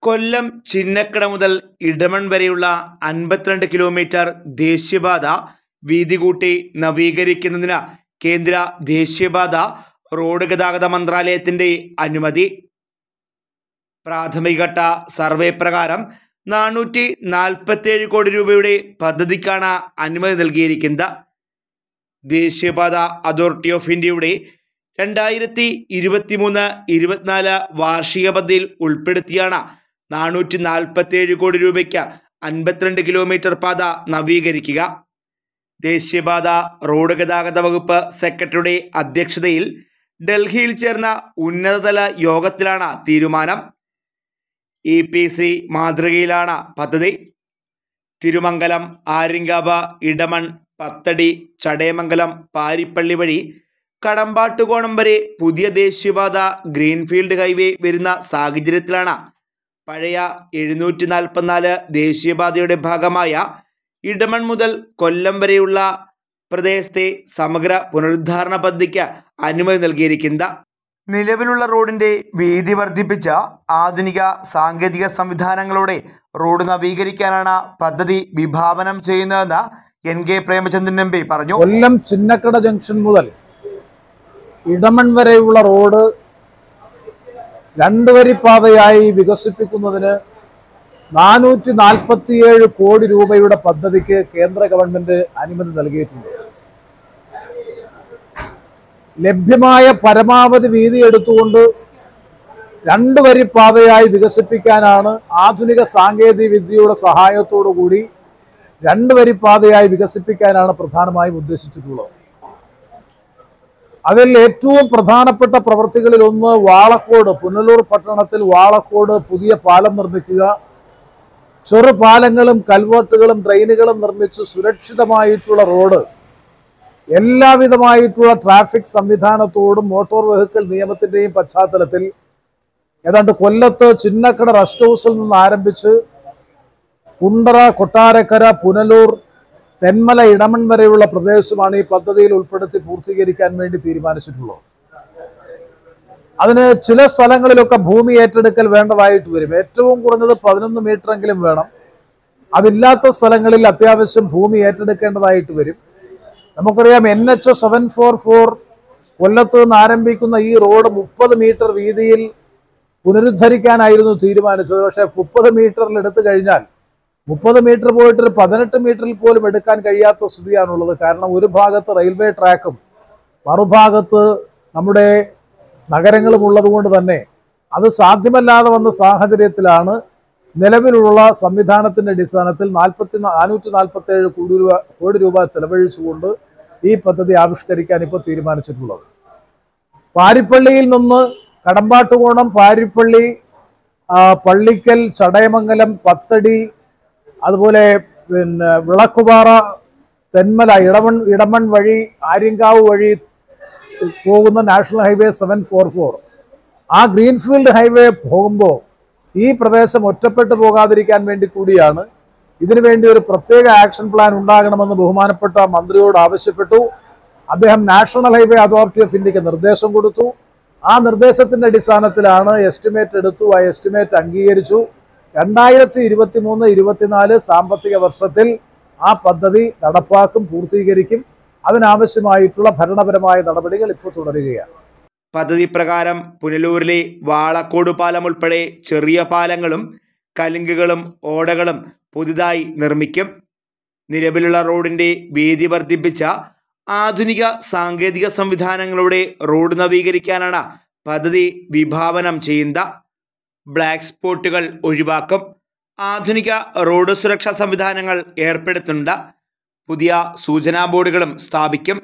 കൊല്ലം ചിന്നക്കട മുതൽ ഇടമൺ വരെയുള്ള അൻപത്തിരണ്ട് കിലോമീറ്റർ ദേശീയപാത വീതി കൂട്ടി നവീകരിക്കുന്നതിന് കേന്ദ്ര ദേശീയപാത റോഡ് ഗതാഗത മന്ത്രാലയത്തിൻ്റെ അനുമതി പ്രാഥമികഘട്ട സർവേ പ്രകാരം നാനൂറ്റി നാൽപ്പത്തേഴ് കോടി രൂപയുടെ പദ്ധതിക്കാണ് അനുമതി നൽകിയിരിക്കുന്നത് ദേശീയപാത അതോറിറ്റി ഓഫ് ഇന്ത്യയുടെ രണ്ടായിരത്തി ഇരുപത്തി മൂന്ന് ഇരുപത്തിനാല് വാർഷിക പദ്ധതിയിൽ ഉൾപ്പെടുത്തിയാണ് നാനൂറ്റി നാൽപ്പത്തേഴ് കോടി രൂപയ്ക്ക് അൻപത്തിരണ്ട് കിലോമീറ്റർ പാത നവീകരിക്കുക ദേശീയപാത റോഡ് ഗതാഗത വകുപ്പ് സെക്രട്ടറിയുടെ അധ്യക്ഷതയിൽ ഡൽഹിയിൽ ചേർന്ന ഉന്നതതല യോഗത്തിലാണ് തീരുമാനം ഇ പി സി മാതൃകയിലാണ് പദ്ധതി തിരുമംഗലം ആര്യങ്കാവ് ഇടമൺ പത്തടി ചടയമംഗലം പാരിപ്പള്ളി വഴി കടമ്പാട്ടുകോണം വരെ പുതിയ ദേശീയപാത ഗ്രീൻഫീൽഡ് ഹൈവേ വരുന്ന സാഹചര്യത്തിലാണ് പഴയ എഴുന്നൂറ്റി നാൽപ്പത്തിനാല് ദേശീയപാതയുടെ ഭാഗമായ ഇടമൺ മുതൽ കൊല്ലം വരെയുള്ള പ്രദേശത്തെ സമഗ്ര പുനരുദ്ധാരണ പദ്ധതിക്ക് അനുമതി നൽകിയിരിക്കുന്നത് നിലവിലുള്ള റോഡിന്റെ വീതി വർദ്ധിപ്പിച്ച ആധുനിക സാങ്കേതിക സംവിധാനങ്ങളോടെ റോഡ് നവീകരിക്കാനാണ് പദ്ധതി വിഭാവനം ചെയ്യുന്നതെന്ന് N K Premachandran M P പറഞ്ഞു കൊല്ലം ചിന്നക്കട ജംഗ്ഷൻ മുതൽ ഇടമൺ വരെയുള്ള റോഡ് രണ്ട് വരിപ്പാതയായി വികസിപ്പിക്കുന്നതിന് നാനൂറ്റി നാൽപ്പത്തിയേഴ് കോടി രൂപയുടെ പദ്ധതിക്ക് കേന്ദ്ര ഗവൺമെന്റ് അനുമതി നൽകിയിട്ടുണ്ട് ലഭ്യമായ പരമാവധി വീതി എടുത്തുകൊണ്ട് രണ്ട് വരിപ്പാതയായി വികസിപ്പിക്കാനാണ് ആധുനിക സാങ്കേതിക വിദ്യയുടെ സഹായത്തോടു കൂടി രണ്ട് വരിപ്പാതയായി വികസിപ്പിക്കാനാണ് പ്രധാനമായും ഉദ്ദേശിച്ചിട്ടുള്ളത് അതിൽ ഏറ്റവും പ്രധാനപ്പെട്ട പ്രവൃത്തികളിൽ ഒന്ന് വാളക്കോട് പുനലൂർ പട്ടണത്തിൽ വാളക്കോട് പുതിയ പാലം നിർമ്മിക്കുക ചെറുപാലങ്ങളും കൽവേർട്ടുകളും ട്രെയിനുകളും നിർമ്മിച്ച് സുരക്ഷിതമായിട്ടുള്ള റോഡ് എല്ലാവിധമായിട്ടുള്ള ട്രാഫിക് സംവിധാനത്തോടും മോട്ടോർ വെഹിക്കിൾ നിയമത്തിന്റെയും പശ്ചാത്തലത്തിൽ ഏതാണ്ട് കൊല്ലത്ത് ചിന്നക്കട റെസ്റ്റ് ഹൗസിൽ നിന്ന് ആരംഭിച്ച് കുണ്ടറ കൊട്ടാരക്കര പുനലൂർ തെന്മല ഇടമൺ വരെയുള്ള പ്രദേശമാണ് ഈ പദ്ധതിയിൽ ഉൾപ്പെടുത്തി പൂർത്തീകരിക്കാൻ വേണ്ടി തീരുമാനിച്ചിട്ടുള്ളത് അതിന് ചില സ്ഥലങ്ങളിലൊക്കെ ഭൂമി ഏറ്റെടുക്കൽ വേണ്ടതായിട്ട് വരും ഏറ്റവും കുറഞ്ഞത് പതിനൊന്ന് മീറ്ററെങ്കിലും വേണം അതില്ലാത്ത സ്ഥലങ്ങളിൽ അത്യാവശ്യം ഭൂമി ഏറ്റെടുക്കേണ്ടതായിട്ട് വരും നമുക്കറിയാം N H seven four four കൊല്ലത്ത് നിന്ന് ആരംഭിക്കുന്ന ഈ റോഡ് മുപ്പത് മീറ്റർ വീതിയിൽ പുനരുദ്ധരിക്കാനായിരുന്നു തീരുമാനിച്ചത് പക്ഷേ മുപ്പത് മീറ്ററിൽ എടുത്തു കഴിഞ്ഞാൽ മുപ്പത് മീറ്റർ പോയിട്ട് ഒരു പതിനെട്ട് മീറ്ററിൽ പോലും എടുക്കാൻ കഴിയാത്ത സ്ഥിതിയാണുള്ളത് കാരണം ഒരു ഭാഗത്ത് റെയിൽവേ ട്രാക്കും മറുഭാഗത്ത് നമ്മുടെ നഗരങ്ങളും ഉള്ളതുകൊണ്ട് തന്നെ അത് സാധ്യമല്ലാതെ വന്ന സാഹചര്യത്തിലാണ് നിലവിലുള്ള സംവിധാനത്തിന്റെ അടിസ്ഥാനത്തിൽ നാൽപ്പത്തി നാനൂറ്റി നാൽപ്പത്തി ഏഴ് കോടി രൂപ കോടി രൂപ ചെലവഴിച്ചുകൊണ്ട് ഈ പദ്ധതി ആവിഷ്കരിക്കാൻ ഇപ്പോൾ തീരുമാനിച്ചിട്ടുള്ളത് പാരിപ്പള്ളിയിൽ നിന്ന് കടമ്പാട്ടുകോണം പാരിപ്പള്ളി ആ, പള്ളിക്കൽ ചടയമംഗലം പത്തടി അതുപോലെ പിന്നെ വിളക്കുപാറ തെന്മല ഇടമൺ ഇടമൺ വഴി ആര്യങ്കാവ് വഴി പോകുന്ന national highway seven four four ആ ഗ്രീൻഫീൽഡ് ഹൈവേ പോകുമ്പോൾ ഈ പ്രദേശം ഒറ്റപ്പെട്ടു പോകാതിരിക്കാൻ വേണ്ടി കൂടിയാണ് ഇതിനു വേണ്ടി ഒരു പ്രത്യേക ആക്ഷൻ പ്ലാൻ ഉണ്ടാകണമെന്ന് ബഹുമാനപ്പെട്ട മന്ത്രിയോട് ആവശ്യപ്പെട്ടു അദ്ദേഹം നാഷണൽ ഹൈവേ അതോറിറ്റി ഓഫ് ഇന്ത്യക്ക് നിർദ്ദേശം കൊടുത്തു ആ നിർദ്ദേശത്തിന്റെ അടിസ്ഥാനത്തിലാണ് എസ്റ്റിമേറ്റ് എടുത്തു ആ എസ്റ്റിമേറ്റ് അംഗീകരിച്ചു രണ്ടായിരത്തി ഇരുപത്തി മൂന്ന് ഇരുപത്തിനാല് സാമ്പത്തിക വർഷത്തിൽ ആ പദ്ധതി നടപ്പാക്കും പൂർത്തീകരിക്കും അതിനാവശ്യമായിട്ടുള്ള ഭരണപരമായ നടപടികൾ ഇപ്പോൾ തുടരുകയാണ് പദ്ധതി പ്രകാരം പുനലൂരിലെ വാളക്കോട് പാലം ഉൾപ്പെടെ ചെറിയ പാലങ്ങളും കലുങ്കുകളും ഓടകളും പുതുതായി നിർമ്മിക്കും നിലവിലുള്ള റോഡിൻ്റെ വീതി വർദ്ധിപ്പിച്ച ആധുനിക സാങ്കേതിക സംവിധാനങ്ങളുടെ റോഡ് നവീകരിക്കാനാണ് പദ്ധതി വിഭാവനം ചെയ്യുന്നത് ബ്ലാക്ക് സ്പോട്ടുകൾ ഒഴിവാക്കും ആധുനിക റോഡ് സുരക്ഷാ സംവിധാനങ്ങൾ ഏർപ്പെടുത്തുന്നുണ്ട് പുതിയ സൂചനാ ബോർഡുകളും സ്ഥാപിക്കും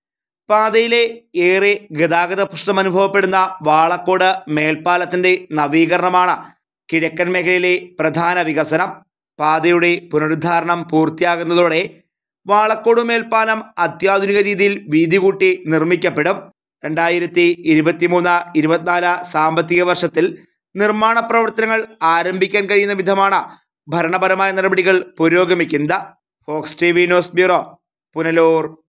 പാതയിലെ ഏറെ ഗതാഗത പ്രശ്നം അനുഭവപ്പെടുന്ന വാളക്കോട് മേൽപ്പാലത്തിൻ്റെ നവീകരണമാണ് കിഴക്കൻ മേഖലയിലെ പ്രധാന വികസനം പാതയുടെ പുനരുദ്ധാരണം പൂർത്തിയാകുന്നതോടെ വാളക്കോട് മേൽപ്പാലം അത്യാധുനിക രീതിയിൽ വീതി കൂട്ടി നിർമ്മിക്കപ്പെടും രണ്ടായിരത്തി ഇരുപത്തിമൂന്ന് ഇരുപത്തിനാല് സാമ്പത്തിക വർഷത്തിൽ നിർമ്മാണ പ്രവർത്തനങ്ങൾ ആരംഭിക്കാൻ കഴിയുന്ന വിധമാണ് ഭരണപരമായ നടപടികൾ പുരോഗമിക്കുന്നത് Fox T V news bureau Punalur